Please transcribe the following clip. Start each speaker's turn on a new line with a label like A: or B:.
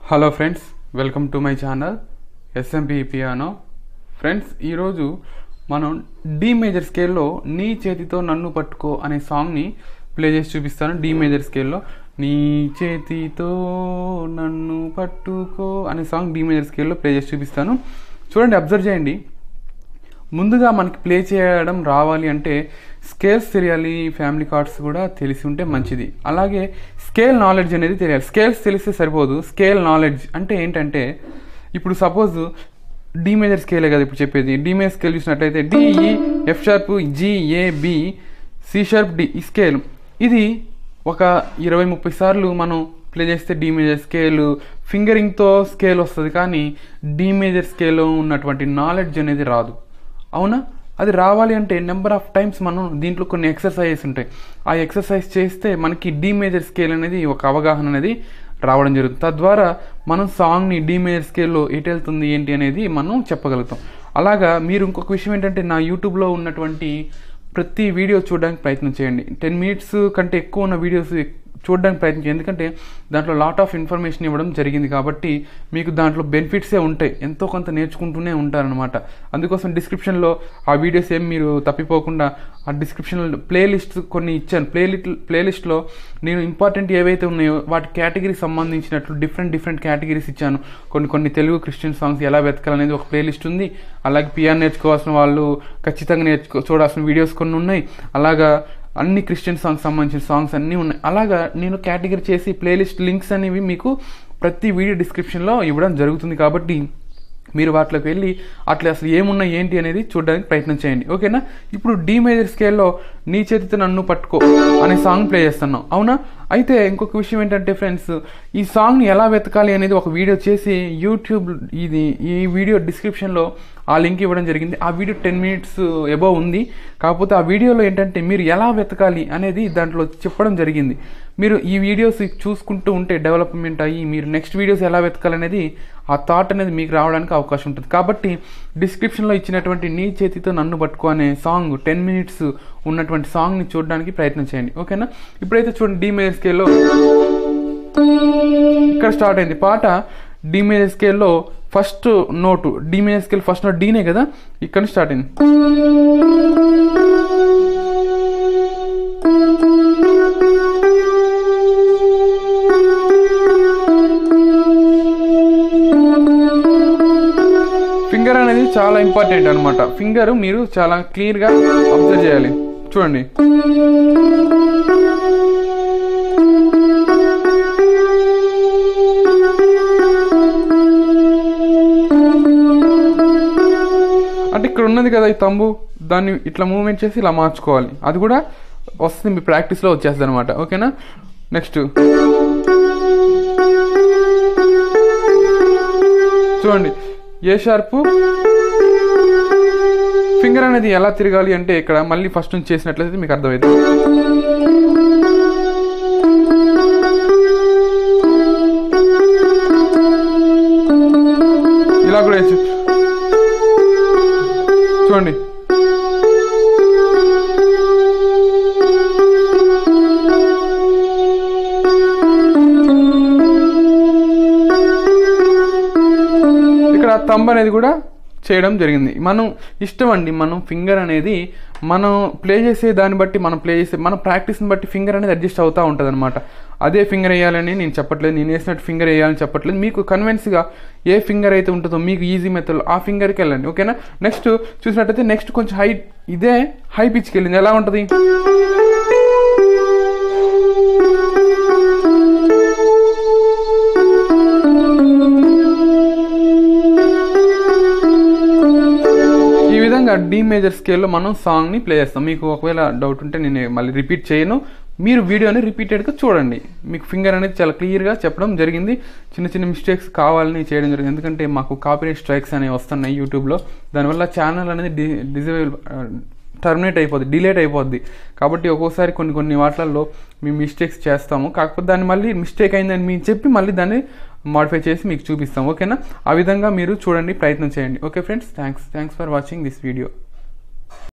A: hello friends welcome to my channel SMP piano friends ఈరోజు మనం D major స్కేల్లో నీ చేతితో నన్ను పట్టుకో అనే సాంగ్ని ప్లే చేసి చూపిస్తాను డి మేజర్ స్కేల్లో నీ చేతితో నన్ను పట్టుకో అనే సాంగ్ డి మేజర్ స్కేల్లో ప్లే చేసి చూపిస్తాను చూడండి అబ్జర్వ్ చేయండి ముందుగా మనకి ప్లే చేయడం రావాలి అంటే స్కేల్స్ తెలియాలి ఫ్యామిలీ కార్డ్స్ కూడా తెలిసి ఉంటే మంచిది అలాగే స్కేల్ నాలెడ్జ్ అనేది తెలియాలి స్కేల్స్ తెలిస్తే సరిపోదు స్కేల్ నాలెడ్జ్ అంటే ఏంటంటే ఇప్పుడు సపోజ్ డి మేజర్ స్కేలే కదా ఇప్పుడు చెప్పేది డి మేజర్ స్కేల్ చూసినట్లయితే D E F sharp G A B C sharp D ఈ స్కేల్ ఇది ఒక ఇరవై ముప్పై సార్లు మనం ప్లే చేస్తే డి మేజర్ స్కేల్ ఫింగరింగ్తో స్కేల్ వస్తుంది కానీ డి మేజర్ స్కేల్లో ఉన్నటువంటి నాలెడ్జ్ అనేది రాదు అవునా అది రావాలి అంటే నెంబర్ ఆఫ్ టైమ్స్ మనం దీంట్లో కొన్ని ఎక్సర్సైజెస్ ఉంటాయి ఆ ఎక్సర్సైజ్ చేస్తే మనకి డి మేజర్ స్కేల్ అనేది ఒక అవగాహన అనేది రావడం జరుగుతుంది తద్వారా మనం సాంగ్ని డి మేజర్ స్కేల్లో ఎటు వెళ్తుంది ఏంటి అనేది మనం చెప్పగలుగుతాం అలాగా మీరు ఇంకొక విషయం ఏంటంటే నా యూట్యూబ్లో ఉన్నటువంటి ప్రతి వీడియో చూడడానికి ప్రయత్నం చేయండి టెన్ మినిట్స్ కంటే ఎక్కువ ఉన్న వీడియోస్ చూడడానికి ప్రయత్నించండి ఎందుకంటే దాంట్లో లాట్ ఆఫ్ ఇన్ఫర్మేషన్ ఇవ్వడం జరిగింది కాబట్టి మీకు దాంట్లో బెనిఫిట్సే ఉంటాయి ఎంతో కొంత నేర్చుకుంటూనే ఉంటారనమాట అందుకోసం డిస్క్రిప్షన్లో ఆ వీడియోస్ ఏం మీరు తప్పిపోకుండా ఆ డిస్క్రిప్షన్లో ప్లేలిస్ట్ కొన్ని ఇచ్చాను ప్లేలిస్ట్ ప్లేలిస్ట్లో నేను ఇంపార్టెంట్ ఏవైతే ఉన్నాయో వాటి కేటగిరీ సంబంధించినట్లు డిఫరెంట్ డిఫరెంట్ కేటగిరీస్ ఇచ్చాను కొన్ని కొన్ని తెలుగు క్రిస్టియన్ సాంగ్స్ ఎలా వెతకాలనేది ఒక ప్లేలిస్ట్ ఉంది అలాగే పియాన్ నేర్చుకోవాల్సిన వాళ్ళు ఖచ్చితంగా నేర్చుకో చూడాల్సిన వీడియోస్ కొన్ని ఉన్నాయి అలాగా అన్ని క్రిస్టియన్ సాంగ్స్ సంబంధించిన సాంగ్స్ అన్నీ ఉన్నాయి అలాగా నేను కేటగిరీ చేసి ప్లేలిస్ట్ లింక్స్ అనేవి మీకు ప్రతి వీడియో డిస్క్రిప్షన్లో ఇవ్వడం జరుగుతుంది కాబట్టి మీరు వాటిలోకి వెళ్ళి అట్లా అసలు ఏమున్నాయి ఏంటి అనేది చూడడానికి ప్రయత్నం చేయండి ఓకేనా ఇప్పుడు డి మేజర్ స్కేల్లో నీ చేతితో నన్ను పట్టుకో అనే సాంగ్ ప్లే చేస్తున్నాం అవునా అయితే ఇంకొక విషయం ఏంటంటే ఫ్రెండ్స్ ఈ సాంగ్ని ఎలా వెతకాలి అనేది ఒక వీడియో చేసి యూట్యూబ్ ఇది ఈ వీడియో డిస్క్రిప్షన్లో ఆ లింక్ ఇవ్వడం జరిగింది ఆ వీడియో టెన్ మినిట్స్ ఎబవ్ ఉంది కాకపోతే ఆ వీడియోలో ఏంటంటే మీరు ఎలా వెతకాలి అనేది దాంట్లో చెప్పడం జరిగింది మీరు ఈ వీడియోస్ చూసుకుంటూ ఉంటే డెవలప్మెంట్ అయ్యి మీరు నెక్స్ట్ వీడియోస్ ఎలా వెతకాలనేది ఆ థాట్ అనేది మీకు రావడానికి అవకాశం ఉంటుంది కాబట్టి డిస్క్రిప్షన్లో ఇచ్చినటువంటి నీ చేతితో నన్ను పట్టుకో అనే సాంగ్ టెన్ మినిట్స్ ఉన్నటువంటి సాంగ్ని చూడడానికి ప్రయత్నం చేయండి ఓకేనా ఇప్పుడైతే చూడండి డి మేజర్ స్కేల్లో ఇక్కడ స్టార్ట్ అయింది పాట డి మేజర్ స్కేల్లో first note D major scale first note డీనే కదా ఇక్కడ స్టార్ట్ అయింది ఫింగర్ అనేది చాలా ఇంపార్టెంట్ అనమాట ఫింగర్ మీరు చాలా క్లియర్గా అబ్జర్వ్ చేయాలి చూడండి అంటే ఇక్కడ ఉన్నది కదా ఈ తంబు దాన్ని ఇట్లా మూవ్మెంట్ చేసి ఇలా మార్చుకోవాలి అది కూడా వస్తుంది మీ ప్రాక్టీస్లో వచ్చేస్తుంది అనమాట ఓకేనా నెక్స్ట్ చూడండి ఏ షార్పు ఫింగర్ అనేది ఎలా తిరగాలి అంటే ఇక్కడ మళ్ళీ ఫస్ట్ నుంచి చేసినట్లయితే మీకు అర్థమవుతుంది ఇలా కూడా వేసి చూడండి ఇక్కడ తంబ్ అనేది కూడా చేయడం జరిగింది మనం ఇష్టం అండి మనం ఫింగర్ అనేది మనం ప్లే చేసే దాన్ని బట్టి మనం ప్లే చేసే మన ప్రాక్టీస్ని బట్టి ఫింగర్ అనేది అడ్జస్ట్ అవుతూ ఉంటుంది అనమాట అదే ఫింగర్ వేయాలని నేను చెప్పట్లేదు నేను వేసినట్టు ఫింగర్ వేయాలని చెప్పట్లేదు మీకు కన్వెన్స్గా ఏ ఫింగర్ అయితే ఉంటుందో మీకు ఈజీ మెథడ్ ఆ ఫింగర్కి వెళ్ళండి ఓకేనా నెక్స్ట్ చూసినట్టయితే నెక్స్ట్ కొంచెం హై ఇదే హై పిచ్కి వెళ్ళింది ఎలా ఉంటుంది ఈ విధంగా డి మేజర్ స్కేల్లో మనం సాంగ్ని ప్లే చేస్తాం మీకు ఒకవేళ డౌట్ ఉంటే నేను మళ్ళీ రిపీట్ చేయను మీరు వీడియోని రిపీటెడ్గా చూడండి మీకు ఫింగర్ అనేది చాలా క్లియర్గా చెప్పడం జరిగింది చిన్న చిన్న మిస్టేక్స్ కావాలని చేయడం జరిగింది ఎందుకంటే మాకు కాపీరైట్ స్ట్రైక్స్ అనేవి వస్తున్నాయి యూట్యూబ్లో దానివల్ల ఛానల్ అనేది డి డిజేబుల్ టర్మినేట్ అయిపోద్ది డిలేట్ అయిపోద్ది కాబట్టి ఒక్కోసారి కొన్ని కొన్ని వాటిల్లో మేము మిస్టేక్స్ చేస్తాము కాకపోతే దాన్ని మళ్ళీ మిస్టేక్ అయిందని మేము చెప్పి మళ్ళీ దాన్ని మాడిఫై చేసి మీకు చూపిస్తాం ఓకేనా ఆ విధంగా మీరు చూడండి ప్రయత్నం చేయండి okay friends thanks thanks for watching this video